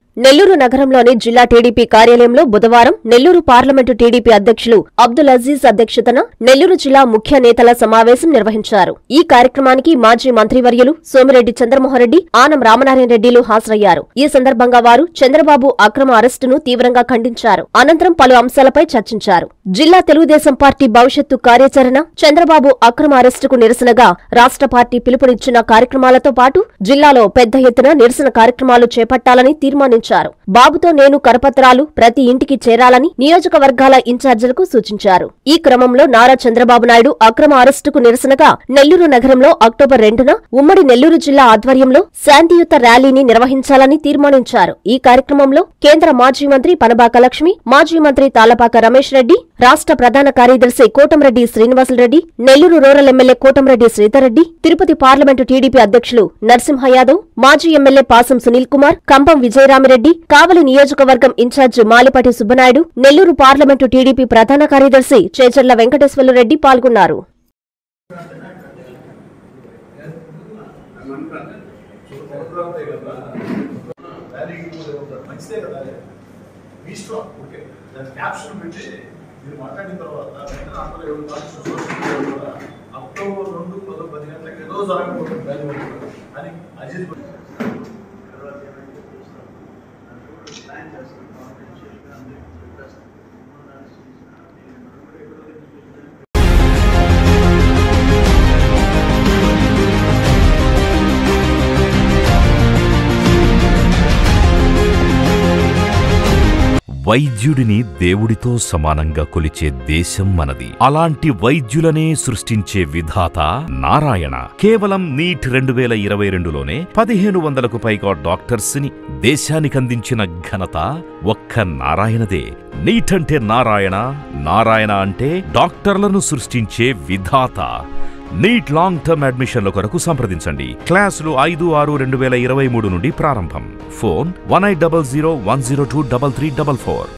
నెల్లూరు నగరంలోని జిల్లా టీడీపీ కార్యాలయంలో బుధవారం నెల్లూరు పార్లమెంటు టీడీపీ అధ్యక్షులు అబ్దుల్ అజీజ్ అధ్యక్షతన నెల్లూరు జిల్లా ముఖ్య నేతల సమావేశం నిర్వహించారు ఈ కార్యక్రమానికి మాజీ మంత్రివర్యులు సోమిరెడ్డి చంద్రమోహన్రెడ్డి ఆనం రామనారాయణ రెడ్డిలు హాజరయ్యారు ఈ సందర్భంగా వారు చంద్రబాబు అక్రమ అరెస్టును తీవ్రంగా ఖండించారు అనంతరం పలు అంశాలపై చర్చించారు జిల్లా తెలుగుదేశం పార్టీ భవిష్యత్తు కార్యాచరణ చంద్రబాబు అక్రమ అరెస్టుకు నిరసనగా రాష్ట్ర పార్టీ పిలుపునిచ్చిన కార్యక్రమాలతో పాటు జిల్లాలో పెద్ద ఎత్తున నిరసన కార్యక్రమాలు చేపట్టాలని తీర్మానించారు బాబుతో నేను కరపత్రాలు ప్రతి ఇంటికి చేరాలని నియోజకవర్గాల ఇన్ఛార్జీలకు సూచించారు ఈ క్రమంలో నారా చంద్రబాబు నాయుడు అక్రమ అరెస్టుకు నిరసనగా నెల్లూరు నగరంలో అక్టోబర్ రెండున ఉమ్మడి నెల్లూరు జిల్లా ఆధ్వర్యంలో శాంతియుత ర్యాలీని నిర్వహించాలని తీర్మానించారు ఈ కార్యక్రమంలో కేంద్ర మాజీ మంత్రి పనబాక లక్ష్మి మాజీ మంత్రి తాలపాక రమేష్ రెడ్డి రాష్ట్ర ప్రధాన కార్యదర్శి Kotamreddy Srinivasulareddy Nellore rural MLA Kotamreddy Sridharreddy Tirupati parliament TDP అధ్యక్షులు నరసింహ యాదవ్ మాజీ ఎమ్మెల్యే పాసం సునీల్ కుమార్ కంపం విజయరామిరెడ్డి కావలి నియోజకవర్గం incharge Malipati Subbanaidu Nellore parliament TDP ప్రధాన కార్యదర్శి చేచర్ల వెంకటేశ్వర్లు పాల్గొన్నారు మంచిదే కదా అది. మీ ఇష్టం ఓకే దాని క్యాప్షన్ పెట్టి మీరు మాట్లాడిన తర్వాత వెంటనే అందరూ ఎవరు కాదు, సోషల్ మీడియాలో కూడా అక్టోబర్ రెండు పదో పది గంటలకు ఏదో జరగబోతుంది బయలుదేరి అని అజిత్ తర్వాత ఏమైతే చూస్తాం దాంట్లో ప్లాన్ చేస్తాం కాన్ఫిడెన్షియల్గా అందరికీ చెప్పేస్తాం అనాలిసిస్ నేను కూడా ఎక్కడో దగ్గర చూసినా వైద్యుడిని దేవుడితో సమానంగా కొలిచే దేశం మనది అలాంటి వైద్యులనే సృష్టించే విధాత నారాయణ కేవలం నీట్ రెండు వేల ఇరవై రెండులోనే పదిహేను వందలకు పైగా డాక్టర్స్ ని దేశానికందించిన ఘనత ఒక్క నారాయణదే నీట్ అంటే నారాయణ నారాయణ అంటే డాక్టర్లను సృష్టించే విధాత నీట్ లాంగ్ టర్మ్ అడ్మిషన్ల కొరకు సంప్రదించండి క్లాసులు ఐదు ఆరు రెండు వేల ఇరవై మూడు నుండి ప్రారంభం phone one eight double zero one zero two double three double four